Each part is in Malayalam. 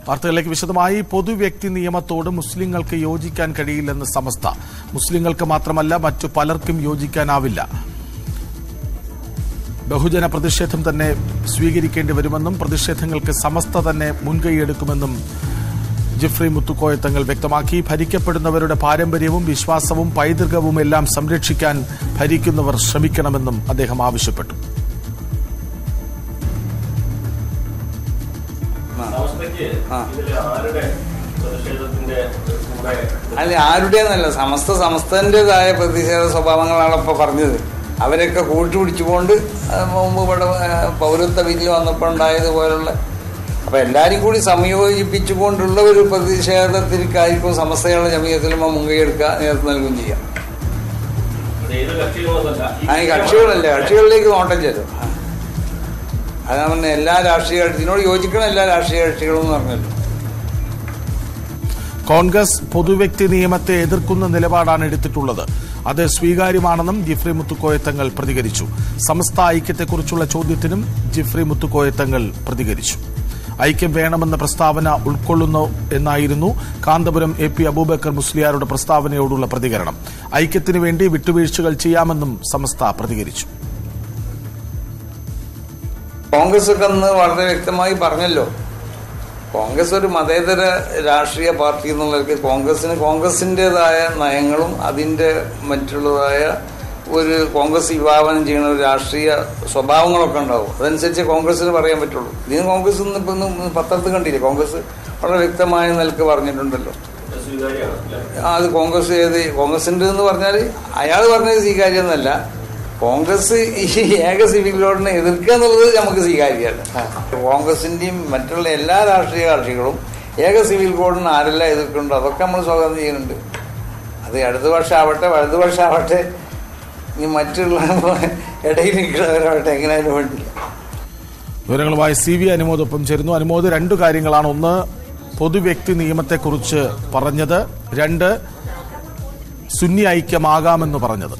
വാർത്തകളിലേക്ക് വിശദമായി പൊതുവ്യക്തി നിയമത്തോട് മുസ്ലിങ്ങൾക്ക് യോജിക്കാൻ കഴിയില്ലെന്ന് സമസ്ത മുസ്ലിങ്ങൾക്ക് മാത്രമല്ല മറ്റു പലർക്കും യോജിക്കാനാവില്ല ബഹുജന പ്രതിഷേധം തന്നെ സ്വീകരിക്കേണ്ടി വരുമെന്നും പ്രതിഷേധങ്ങൾക്ക് സമസ്ത തന്നെ മുൻകൈയെടുക്കുമെന്നും ജിഫ്രി മുത്തുക്കോയ തങ്ങൾ വ്യക്തമാക്കി ഭരിക്കപ്പെടുന്നവരുടെ പാരമ്പര്യവും വിശ്വാസവും പൈതൃകവും എല്ലാം സംരക്ഷിക്കാൻ ഭരിക്കുന്നവർ ശ്രമിക്കണമെന്നും അദ്ദേഹം ആവശ്യപ്പെട്ടു അവസ്ഥയ്ക്ക് ഇതില് ആരുടെ പ്രതിഷേധത്തിന്റെ കൂടെ അല്ല ആരുടേന്നല്ല സമസ്ത സമസ്തന്റേതായ പ്രതിഷേധ സ്വഭാവങ്ങളാണ് ഇപ്പൊ പറഞ്ഞത് അവരൊക്കെ കൂട്ടുപിടിച്ചുകൊണ്ട് അത് മുമ്പ് ഇവിടെ ആ, പൗരത്വ ബില്ല് വന്നപ്പോൾ ഉണ്ടായതുപോലുള്ള അപ്പൊ എല്ലാരും കൂടി സംയോജിപ്പിച്ചുകൊണ്ടുള്ള ഒരു പ്രതിഷേധത്തിലേക്കായിരിക്കും സമസ്തകളുടെ ജമീയത്തിലും മുൻകൈയെടുക്കുക നേതൃത്വം നൽകുകയും ചെയ്യാം അത് ഏത് കക്ഷികളൊന്നല്ല ആ ഈ കക്ഷികളല്ലേ കക്ഷികളിലേക്ക് നോട്ടം ചെല്ലും അതാണ് പറഞ്ഞ എല്ലാ രാഷ്ട്രീയ കക്ഷി- ഇതിനോട് യോജിക്കണം എല്ലാ രാഷ്ട്രീയ കക്ഷികളും എന്ന് പറഞ്ഞല്ലോ കോൺഗ്രസ് പൊതുവ്യക്തി നിയമത്തെ എതിർക്കുന്ന നിലപാടാണ് എടുത്തിട്ടുള്ളത് അത് സ്വീകാര്യമാണെന്നും ജിഫ്രി മുത്തുക്കോയത്തങ്ങൾ പ്രതികരിച്ചു സമസ്ത ഐക്യത്തെക്കുറിച്ചുള്ള ചോദ്യത്തിനും ജിഫ്രി മുത്തുക്കോയത്തങ്ങൾ പ്രതികരിച്ചു ഐക്യം വേണമെന്ന പ്രസ്താവന ഉൾക്കൊള്ളുന്നു എന്നായിരുന്നു കാന്തപുരം എ പി അബൂബക്കർ മുസ്ലിയാരുടെ പ്രസ്താവനയോടുള്ള പ്രതികരണം ഐക്യത്തിനു വേണ്ടി വിട്ടുവീഴ്ചകൾ ചെയ്യാമെന്നും സമസ്ത പ്രതികരിച്ചു കോൺഗ്രസ് ഒക്കെ അന്ന് വളരെ വ്യക്തമായി പറഞ്ഞല്ലോ കോൺഗ്രസ് ഒരു മതേതര രാഷ്ട്രീയ പാർട്ടി എന്നുള്ളവർക്ക് കോൺഗ്രസിന് കോൺഗ്രസിൻ്റെതായ നയങ്ങളും അതിൻ്റെ മറ്റുള്ളതായ ഒരു കോൺഗ്രസ് വിഭാവനം ചെയ്യുന്ന ഒരു രാഷ്ട്രീയ സ്വഭാവങ്ങളൊക്കെ ഉണ്ടാവും അതനുസരിച്ച് കോൺഗ്രസിന് പറയാൻ പറ്റുള്ളൂ ഇതിന് കോൺഗ്രസ് ഇന്ന് ഇപ്പം ഇന്ന് പത്രത്തിൽ കണ്ടില്ലേ കോൺഗ്രസ് വളരെ വ്യക്തമായ നിലക്ക് പറഞ്ഞിട്ടുണ്ടല്ലോ സ്വീകാര്യമാണ് അല്ലേ? ആ, അത് കോൺഗ്രസ് ഏത് കോൺഗ്രസിന്റെ എന്ന് പറഞ്ഞാൽ അയാൾ പറഞ്ഞത് സ്വീകാര്യമൊന്നല്ല കോൺഗ്രസ് ഈ ഏക സിവിൽ കോഡിനെ എതിർക്കുക എന്നുള്ളത് നമുക്ക് സ്വീകാര്യമാണ് കോൺഗ്രസിന്റെയും മറ്റുള്ള എല്ലാ രാഷ്ട്രീയ കക്ഷികളും ഏക സിവിൽ കോഡിന് ആരെല്ലാം എതിർക്കുന്നുണ്ടോ അതൊക്കെ നമ്മൾ സ്വാഗതം ചെയ്യുന്നുണ്ട് അത് ഇടത് വർഷമാവട്ടെ വലതു വർഷമാവട്ടെ ഇനി മറ്റുള്ള ഇടയിൽ നിൽക്കുന്നവരാവട്ടെ എങ്ങനെയായാലും വേണ്ടില്ല വിവരങ്ങളുമായി സി വി അനുമോദൊപ്പം ചേരുന്നു അനുമോദ് രണ്ടു കാര്യങ്ങളാണ് ഒന്ന് പൊതുവ്യക്തി നിയമത്തെക്കുറിച്ച് പറഞ്ഞത് രണ്ട് സുന്നി ഐക്യമാകാമെന്ന് പറഞ്ഞത്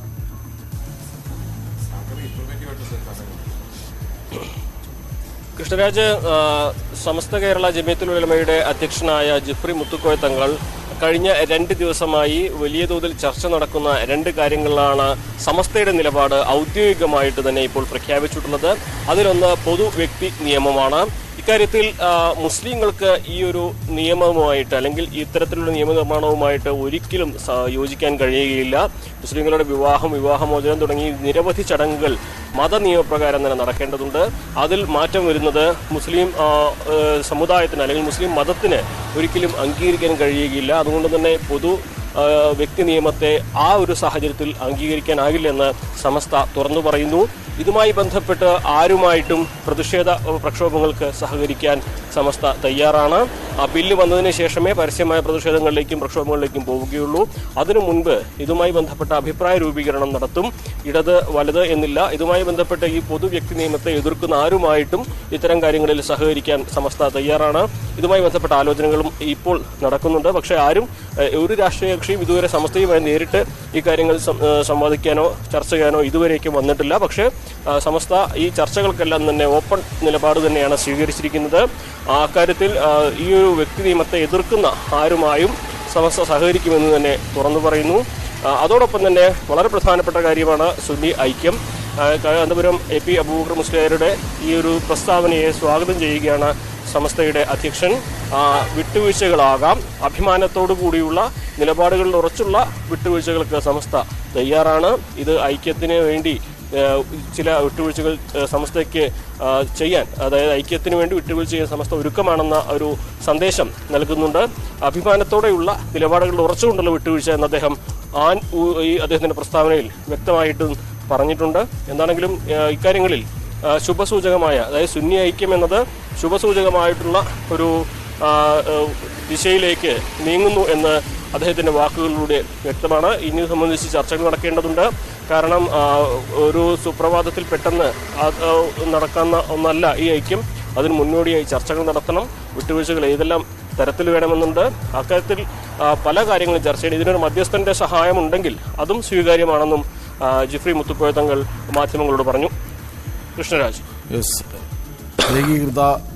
കൃഷ്ണരാജ് ആ, സമസ്ത കേരള ജമിയത്തുൽ ഉലമയുടെ അധ്യക്ഷനായ ജിഫ്രി മുത്തുക്കോയ തങ്ങൾ കഴിഞ്ഞ രണ്ട് ദിവസമായി വലിയ തോതിൽ ചർച്ച നടക്കുന്ന രണ്ട് കാര്യങ്ങളിലാണ് സമസ്തയുടെ നിലപാട് ഔദ്യോഗികമായിട്ട് തന്നെ ഇപ്പോൾ പ്രഖ്യാപിച്ചിട്ടുള്ളത് അതിലൊന്ന് പൊതു വ്യക്തി നിയമമാണ് ഇക്കാര്യത്തിൽ ആ, മുസ്ലിങ്ങൾക്ക് ഈ ഒരു നിയമവുമായിട്ട് അല്ലെങ്കിൽ ഇത്തരത്തിലുള്ള നിയമനിർമ്മാണവുമായിട്ട് ഒരിക്കലും സ- യോജിക്കാൻ കഴിയുകയില്ല മുസ്ലിങ്ങളുടെ വിവാഹം വിവാഹമോചനം തുടങ്ങി നിരവധി ചടങ്ങുകൾ മതനിയമപ്രകാരം തന്നെ നടക്കേണ്ടതുണ്ട് അതിൽ മാറ്റം വരുന്നത് മുസ്ലിം ആ, ഏഹ്, സമുദായത്തിന് അല്ലെങ്കിൽ മുസ്ലിം മതത്തിന് ഒരിക്കലും അംഗീകരിക്കാൻ കഴിയുകയില്ല അതുകൊണ്ട് തന്നെ പൊതു ആ, വ്യക്തി നിയമത്തെ ആ ഒരു സാഹചര്യത്തിൽ അംഗീകരിക്കാനാകില്ലെന്ന് സമസ്ത തുറന്നു പറയുന്നു ഇതുമായി ബന്ധപ്പെട്ട് ആരുമായിട്ടും പ്രതിഷേധ പ്രക്ഷോഭങ്ങൾക്ക് സഹകരിക്കാൻ സമസ്ത തയ്യാറാണ് ആ ബില്ല് വന്നതിന് ശേഷമേ പരസ്യമായ പ്രതിഷേധങ്ങളിലേക്കും പ്രക്ഷോഭങ്ങളിലേക്കും പോവുകയുള്ളൂ അതിനു മുൻപ് ഇതുമായി ബന്ധപ്പെട്ട അഭിപ്രായ രൂപീകരണം നടത്തും ഇടത് വലത് എന്നില്ല ഇതുമായി ബന്ധപ്പെട്ട് ഈ പൊതു വ്യക്തി നിയമത്തെ എതിർക്കുന്ന ആരുമായിട്ടും ഇത്തരം കാര്യങ്ങളിൽ സഹകരിക്കാൻ സമസ്ത തയ്യാറാണ് ഇതുമായി ബന്ധപ്പെട്ട ആലോചനകളും ഇപ്പോൾ നടക്കുന്നുണ്ട് പക്ഷേ ആരും ഏഹ്, ഒരു രാഷ്ട്രീയ കക്ഷിയും ഇതുവരെ സമസ്തയുമായി നേരിട്ട് ഈ കാര്യങ്ങൾ സം- ഏഹ്, സംവാദിക്കാനോ ചർച്ച ചെയ്യാനോ ഇതുവരേക്കും വന്നിട്ടില്ല പക്ഷേ ആ, സമസ്ത ഈ ചർച്ചകൾക്കെല്ലാം തന്നെ ഓപ്പൺ നിലപാട് തന്നെയാണ് സ്വീകരിച്ചിരിക്കുന്നത് ആ കാര്യത്തിൽ ആ, ഈ ഒരു വ്യക്തി നിയമത്തെ എതിർക്കുന്ന ആരുമായും സമസ്ത സഹകരിക്കുമെന്ന് തന്നെ തുറന്നു പറയുന്നു ആ, അതോടൊപ്പം തന്നെ വളരെ പ്രധാനപ്പെട്ട കാര്യമാണ് സുന്നി ഐക്യം ആ, കാന്തപുരം എ പി അബൂബക്കർ മുസ്ലിയാരുടെ ഈ ഒരു പ്രസ്താവനയെ സ്വാഗതം ചെയ്യുകയാണ് സമസ്തയുടെ അധ്യക്ഷൻ ആ, വിട്ടുവീഴ്ചകളാകാം അഭിമാനത്തോടു കൂടിയുള്ള നിലപാടുകളിൽ ഉറച്ചുള്ള വിട്ടുവീഴ്ചകൾക്ക് സമസ്ത തയ്യാറാണ് ഇത് ഐക്യത്തിന് വേണ്ടി ഏഹ്, ചില വിട്ടുവീഴ്ചകൾ ഏഹ്, സമസ്തയ്ക്ക് ആ, ചെയ്യാൻ അതായത് ഐക്യത്തിന് വേണ്ടി വിട്ടുവീഴ്ച ചെയ്യാൻ സമസ്ത ഒരുക്കമാണെന്ന ഒരു സന്ദേശം നൽകുന്നുണ്ട് അഭിമാനത്തോടെയുള്ള നിലപാടുകളിൽ ഉറച്ചുകൊണ്ടുള്ള വിട്ടുവീഴ്ച എന്ന് അദ്ദേഹം ആൻ ഊ- ഈ അദ്ദേഹത്തിന്റെ പ്രസ്താവനയിൽ വ്യക്തമായിട്ടും പറഞ്ഞിട്ടുണ്ട് എന്താണെങ്കിലും ഏഹ്, ഇക്കാര്യങ്ങളിൽ ആ, ശുഭസൂചകമായ അതായത് സുന്നി ഐക്യം എന്നത് ശുഭസൂചകമായിട്ടുള്ള ഒരു ആ, ഏഹ്, ദിശയിലേക്ക് നീങ്ങുന്നു എന്ന് അദ്ദേഹത്തിന്റെ വാക്കുകളിലൂടെ വ്യക്തമാണ് ഇനി ഇത് സംബന്ധിച്ച് ചർച്ചകൾ നടക്കേണ്ടതുണ്ട് കാരണം ആ, ഒരു സുപ്രഭാതത്തിൽ പെട്ടെന്ന് ആ, ആ, നടക്കുന്ന ഒന്നല്ല ഈ ഐക്യം അതിന് മുന്നോടിയായി ചർച്ചകൾ നടത്തണം വിട്ടുവീഴ്ചകൾ ഏതെല്ലാം തരത്തിൽ വേണമെന്നുണ്ട് അക്കാര്യത്തിൽ ആ, പല കാര്യങ്ങളും ചർച്ച ചെയ്യണം ഇതിനൊരു മധ്യസ്ഥന്റെ സഹായമുണ്ടെങ്കിൽ അതും സ്വീകാര്യമാണെന്നും ആ, ജിഫ്രി മുത്തുക്കോയ തങ്ങൾ മാധ്യമങ്ങളോട് പറഞ്ഞു കൃഷ്ണരാജ് യെസ് ഏകീകൃത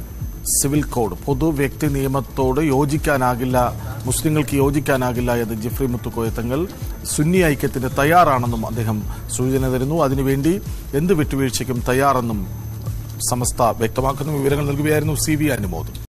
സിവിൽ കോഡ് പൊതു വ്യക്തി നിയമത്തോട് യോജിക്കാനാകില്ല മുസ്ലിങ്ങൾക്ക് യോജിക്കാനാകില്ല എന്ന് ജിഫ്രി മുത്തുക്കോയത്തങ്ങൾ സുന്നി ഐക്യത്തിന് തയ്യാറാണെന്നും അദ്ദേഹം സൂചന തരുന്നു അതിനുവേണ്ടി എന്ത് വിട്ടുവീഴ്ചയ്ക്കും തയ്യാറെന്നും സമസ്ത വ്യക്തമാക്കുന്ന വിവരങ്ങൾ നൽകുകയായിരുന്നു സി വി അനുമോദ്